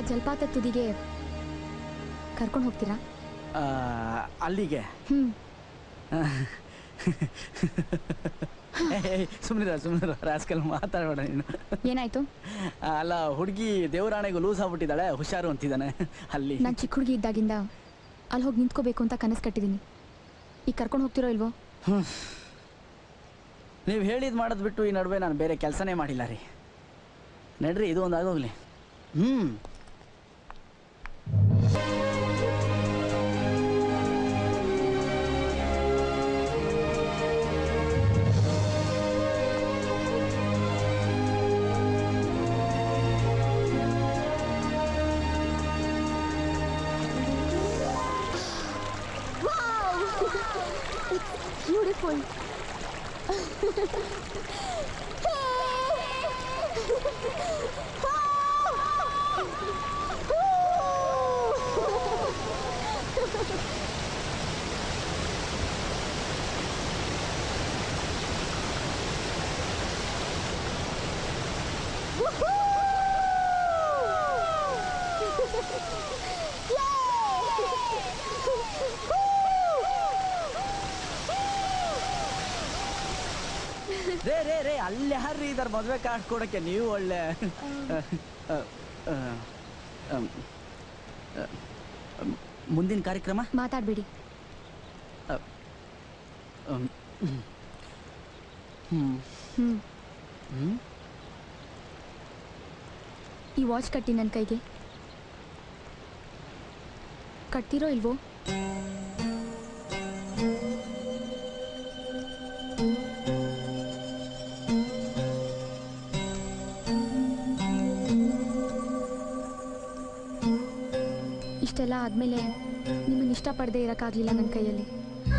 ಜಲಪಾತದ ತುದಿಗೆ ಕರ್ಕೊಂಡು ಹೋಗ್ತೀರಾ ಆ, ಅಲ್ಲಿಗೆ ಹ್ಮ್ ಸುಮ್ಮನಿರ ಸುಮ್ಮನಿರ ರಾಸ್ಕಲ್ ಮಾತಾಡಬೇಡ ನೀನು ಏನಾಯ್ತು ಆ, ಅಲ್ಲ ಹುಡುಗಿ ದೇವರಾಣೆಗೂ ಲೂಸ್ ಆಗ್ಬಿಟ್ಟಿದ್ದಾಳೆ ಹುಷಾರು ಅಂತಿದ್ದಾನೆ ಅಲ್ಲಿ ನಾನು ಚಿಕ್ಕ ಹುಡುಗಿ ಇದ್ದಾಗಿಂದ ಅಲ್ಲಿ ಹೋಗಿ ನಿಂತ್ಕೋಬೇಕು ಅಂತ ಕನಸು ಕಟ್ಟಿದ್ದೀನಿ ಈಗ ಕರ್ಕೊಂಡು ಹೋಗ್ತಿರೋ ಇಲ್ವೋ ನೀವು ಹೇಳಿದ್ ಮಾಡೋದು ಬಿಟ್ಟು ಈ ನಡುವೆ ನಾನು ಬೇರೆ ಕೆಲಸನೇ ಮಾಡಿಲ್ಲ ರೀ ನಡ್ರಿ ಇದು ಒಂದು ಆಗೋಗ್ಲಿ ಹ್ಞೂ ಬ್ಯೂಟಿಫುಲ್ ರೇ ರೇ ರೇ ಅಲ್ಲಿ ಯಾರ್ರಿ ಇದಾರೆ ಮದುವೆ ಕಾರ್ಡ್ ಕೊಡೋಕ್ಕೆ ನೀವು ಒಳ್ಳೆ ಅ, ಅ, ಅ, ಅಮ್, ಅ, ಅಮ್, ಮುಂದಿನ ಕಾರ್ಯಕ್ರಮ ಮಾತಾಡಬೇಡಿ ಅ, ಅಮ್, ಹ್ಮ್ ಹ್ಮ್ ಹ್ಮ್ ಈ ವಾಚ್ ಕಟ್ಟಿ ನನ್ನ ಕೈಗೆ ಕಟ್ತಿರೋ ಇಲ್ವೋ ಇಷ್ಟೆಲ್ಲ ಆದಮೇಲೆ ನಿಮ್ಮನ್ನು ಇಷ್ಟಪಡದೆ ಇರೋಕ್ಕಾಗಲಿಲ್ಲ ನನ್ನ ಕೈಯಲ್ಲಿ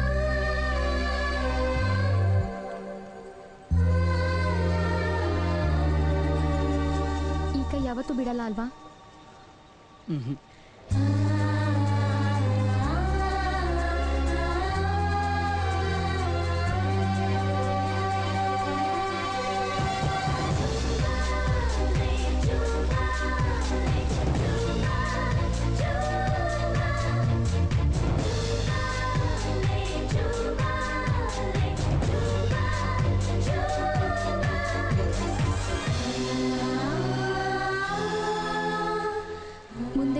ಈ ಕೈ ಯಾವತ್ತೂ ಬಿಡಲ್ಲ ಅಲ್ವಾ ಹ್ಮ್ ಹ್ಮ್. ಮುಂದೆ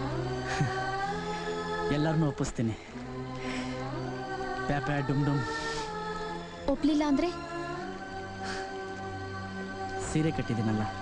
ಎಲ್ಲರನ್ನೂ ಒಪ್ಪಿಸ್ತೀನಿ ಪ್ಯಾಪ್ಯಾ ಡುಮ್ ಡುಮ್ ಒಪ್ಲಿಲ್ಲ ಅಂದ್ರೆ ಸೀರೆ ಕಟ್ಟಿದ್ದೀನಲ್ಲ